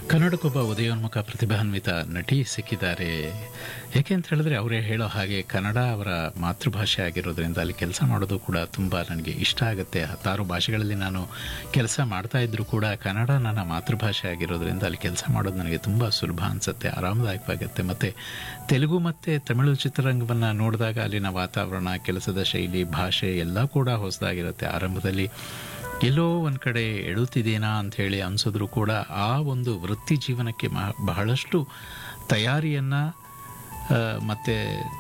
ಕನ್ನಡಕ್ಕೊಬ್ಬ ಉದಯೋನ್ಮುಖ ಪ್ರತಿಭಾನ್ವಿತ ನಟಿ ಸಿಕ್ಕಿದ್ದಾರೆ ಏಕೆ ಅಂತ ಹೇಳಿದ್ರೆ ಅವರೇ ಹೇಳೋ ಹಾಗೆ ಕನ್ನಡ ಅವರ ಮಾತೃಭಾಷೆ ಆಗಿರೋದ್ರಿಂದ ಅಲ್ಲಿ ಕೆಲಸ ಮಾಡೋದು ಕೂಡ ತುಂಬ ನನಗೆ ಇಷ್ಟ ಆಗುತ್ತೆ ಹತ್ತಾರು ಭಾಷೆಗಳಲ್ಲಿ ನಾನು ಕೆಲಸ ಮಾಡ್ತಾ ಇದ್ರೂ ಕೂಡ ಕನ್ನಡ ನನ್ನ ಮಾತೃಭಾಷೆ ಆಗಿರೋದ್ರಿಂದ ಅಲ್ಲಿ ಕೆಲಸ ಮಾಡೋದು ನನಗೆ ತುಂಬ ಸುಲಭ ಅನಿಸುತ್ತೆ ಆರಾಮದಾಯಕವಾಗುತ್ತೆ ಮತ್ತು ತೆಲುಗು ಮತ್ತು ತಮಿಳು ಚಿತ್ರರಂಗವನ್ನು ನೋಡಿದಾಗ ಅಲ್ಲಿನ ವಾತಾವರಣ ಕೆಲಸದ ಶೈಲಿ ಭಾಷೆ ಎಲ್ಲ ಕೂಡ ಹೊಸದಾಗಿರುತ್ತೆ ಆರಂಭದಲ್ಲಿ ಎಲ್ಲೋ ಒಂದು ಕಡೆ ಎಡುತ್ತಿದೇನಾ ಅಂಥೇಳಿ ಅನಿಸಿದ್ರು ಕೂಡ ಆ ಒಂದು ವೃತ್ತಿ ಜೀವನಕ್ಕೆ ಮ- ಬಹಳಷ್ಟು ತಯಾರಿಯನ್ನು ಮತ್ತು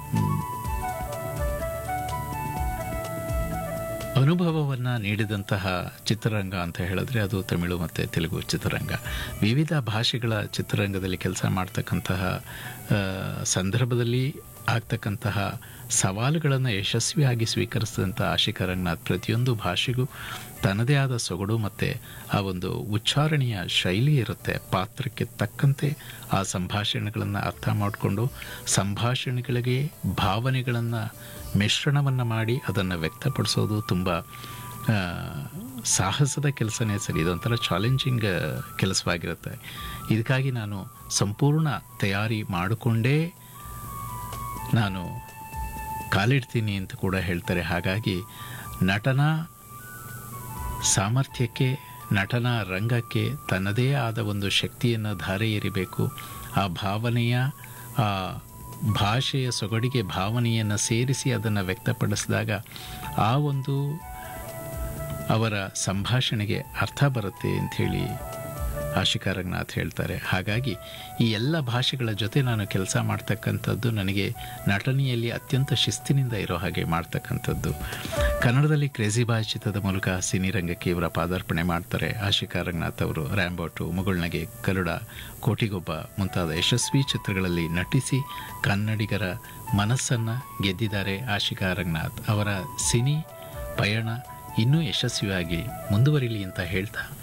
ಅನುಭವವನ್ನು ನೀಡಿದಂತಹ ಚಿತ್ರರಂಗ ಅಂತ ಹೇಳಿದ್ರೆ ಅದು ತಮಿಳು ಮತ್ತು ತೆಲುಗು ಚಿತ್ರರಂಗ ವಿವಿಧ ಭಾಷೆಗಳ ಚಿತ್ರರಂಗದಲ್ಲಿ ಕೆಲಸ ಮಾಡ್ತಕ್ಕಂತಹ ಆ, ಸಂದರ್ಭದಲ್ಲಿ ಆಗ್ತಕ್ಕಂತಹ ಸವಾಲುಗಳನ್ನು ಯಶಸ್ವಿಯಾಗಿ ಸ್ವೀಕರಿಸಿದಂಥ ಆಶಿಕಾ ರಂಗನಾಥ್ ಪ್ರತಿಯೊಂದು ಭಾಷೆಗೂ ತನ್ನದೇ ಆದ ಸೊಗಡು ಮತ್ತು ಆ ಒಂದು ಉಚ್ಚಾರಣೆಯ ಶೈಲಿ ಇರುತ್ತೆ ಪಾತ್ರಕ್ಕೆ ತಕ್ಕಂತೆ ಆ ಸಂಭಾಷಣೆಗಳನ್ನು ಅರ್ಥ ಮಾಡಿಕೊಂಡು ಸಂಭಾಷಣೆಗಳಿಗೆ ಭಾವನೆಗಳನ್ನು ಮಿಶ್ರಣವನ್ನು ಮಾಡಿ ಅದನ್ನು ವ್ಯಕ್ತಪಡಿಸೋದು ತುಂಬ ಆ, ಸಾಹಸದ ಕೆಲಸನೇ ಸರಿ ಇದೊಂಥರ ಚಾಲೆಂಜಿಂಗ್ ಕೆಲಸವಾಗಿರುತ್ತೆ ಇದಕ್ಕಾಗಿ ನಾನು ಸಂಪೂರ್ಣ ತಯಾರಿ ಮಾಡಿಕೊಂಡೇ ನಾನು ಕಾಲಿಡ್ತೀನಿ ಅಂತ ಕೂಡ ಹೇಳ್ತಾರೆ ಹಾಗಾಗಿ ನಟನ ಸಾಮರ್ಥ್ಯಕ್ಕೆ ನಟನ ರಂಗಕ್ಕೆ ತನ್ನದೇ ಆದ ಒಂದು ಶಕ್ತಿಯನ್ನು ಧಾರೆ ಎರಿಬೇಕು ಆ ಭಾವನೆಯ ಆ ಭಾಷೆಯ ಸೊಗಡಿಗೆ ಭಾವನೆಯನ್ನು ಸೇರಿಸಿ ಅದನ್ನು ವ್ಯಕ್ತಪಡಿಸಿದಾಗ ಆ ಒಂದು ಅವರ ಸಂಭಾಷಣೆಗೆ ಅರ್ಥ ಬರುತ್ತೆ ಅಂಥೇಳಿ ಆಶಿಕಾ ರಂಗನಾಥ್ ಹೇಳ್ತಾರೆ ಹಾಗಾಗಿ ಈ ಎಲ್ಲ ಭಾಷೆಗಳ ಜೊತೆ ನಾನು ಕೆಲಸ ಮಾಡ್ತಕ್ಕಂಥದ್ದು ನನಗೆ ನಟನೆಯಲ್ಲಿ ಅತ್ಯಂತ ಶಿಸ್ತಿನಿಂದ ಇರೋ ಹಾಗೆ ಮಾಡ್ತಕ್ಕಂಥದ್ದು ಕನ್ನಡದಲ್ಲಿ ಕ್ರೇಜಿ ಬಾಯ್ ಚಿತ್ರದ ಮೂಲಕ ಸಿನಿ ರಂಗಕ್ಕೆ ಇವರ ಪಾದಾರ್ಪಣೆ ಮಾಡ್ತಾರೆ ಆಶಿಕಾ ರಂಗನಾಥ್ ಅವರು ರ್ಯಾಂಬೋಟು ಮುಗುಳ್ನಗೆ ಕರುಡ ಕೋಟಿಗೊಬ್ಬ ಮುಂತಾದ ಯಶಸ್ವಿ ಚಿತ್ರಗಳಲ್ಲಿ ನಟಿಸಿ ಕನ್ನಡಿಗರ ಮನಸ್ಸನ್ನು ಗೆದ್ದಿದ್ದಾರೆ ಆಶಿಕಾ ರಂಗನಾಥ್ ಅವರ ಸಿನಿ ಪಯಣ ಇನ್ನೂ ಯಶಸ್ವಿಯಾಗಿ ಮುಂದುವರಿಲಿ ಅಂತ ಹೇಳ್ತಾ